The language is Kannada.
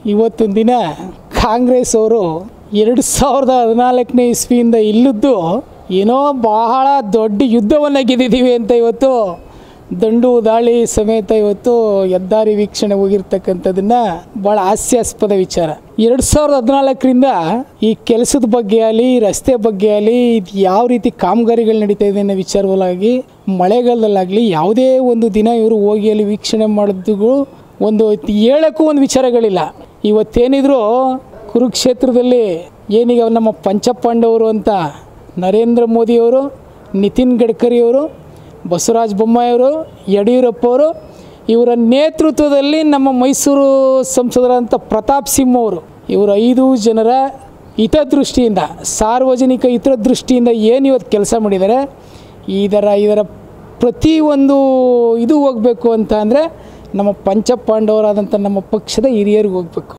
ಇವತ್ತಿನ ದಿನ ಕಾಂಗ್ರೆಸ್ ಅವರು ಎರಡು ಸಾವಿರದ ಹದಿನಾಲ್ಕನೇ ಇಸ್ವಿಯಿಂದ ಇಲ್ಲದ್ದು ಏನೋ ಬಹಳ ದೊಡ್ಡ ಯುದ್ಧವನ್ನು ಗೆದ್ದಿದ್ದೀವಿ ಅಂತ ಇವತ್ತು ದಂಡು ದಾಳಿ ಸಮೇತ ಇವತ್ತು ಹೆದ್ದಾರಿ ವೀಕ್ಷಣೆ ಹೋಗಿರ್ತಕ್ಕಂಥದ್ದನ್ನ ಭಾಳ ಹಾಸ್ಯಾಸ್ಪದ ವಿಚಾರ ಎರಡು ಸಾವಿರದ ಹದಿನಾಲ್ಕರಿಂದ ಈ ಕೆಲಸದ ಬಗ್ಗೆ ಆಗಲಿ ರಸ್ತೆ ಬಗ್ಗೆ ಆಗಲಿ ಇದು ಯಾವ ರೀತಿ ಕಾಮಗಾರಿಗಳು ನಡೀತಾ ಇದೆ ಅನ್ನೋ ವಿಚಾರವಾಗಿ ಮಳೆಗಾಲದಲ್ಲಾಗಲಿ ಯಾವುದೇ ಒಂದು ದಿನ ಇವರು ಹೋಗಿ ಅಲ್ಲಿ ವೀಕ್ಷಣೆ ಮಾಡಿದ್ದು ಒಂದು ಹೇಳೋಕ್ಕೂ ಒಂದು ವಿಚಾರಗಳಿಲ್ಲ ಇವತ್ತೇನಿದ್ರು ಕುರುಕ್ಷೇತ್ರದಲ್ಲಿ ಏನೀಗ ನಮ್ಮ ಪಂಚಪಾಂಡವರು ಅಂತ ನರೇಂದ್ರ ಮೋದಿಯವರು ನಿತಿನ್ ಗಡ್ಕರಿಯವರು ಬಸವರಾಜ ಬೊಮ್ಮಾಯಿಯವರು ಯಡಿಯೂರಪ್ಪ ಅವರು ಇವರ ನೇತೃತ್ವದಲ್ಲಿ ನಮ್ಮ ಮೈಸೂರು ಸಂಸದರಂಥ ಪ್ರತಾಪ್ ಸಿಂಹ ಅವರು ಇವರು ಐದು ಜನರ ಹಿತದೃಷ್ಟಿಯಿಂದ ಸಾರ್ವಜನಿಕ ಹಿತದೃಷ್ಟಿಯಿಂದ ಏನು ಇವತ್ತು ಕೆಲಸ ಮಾಡಿದ್ದಾರೆ ಇದರ ಇದರ ಪ್ರತಿಯೊಂದು ಇದು ಹೋಗಬೇಕು ಅಂತ ಅಂದರೆ ನಮ್ಮ ಪಂಚಪಾಂಡವರಾದಂಥ ನಮ್ಮ ಪಕ್ಷದ ಹಿರಿಯರಿಗೆ ಹೋಗಬೇಕು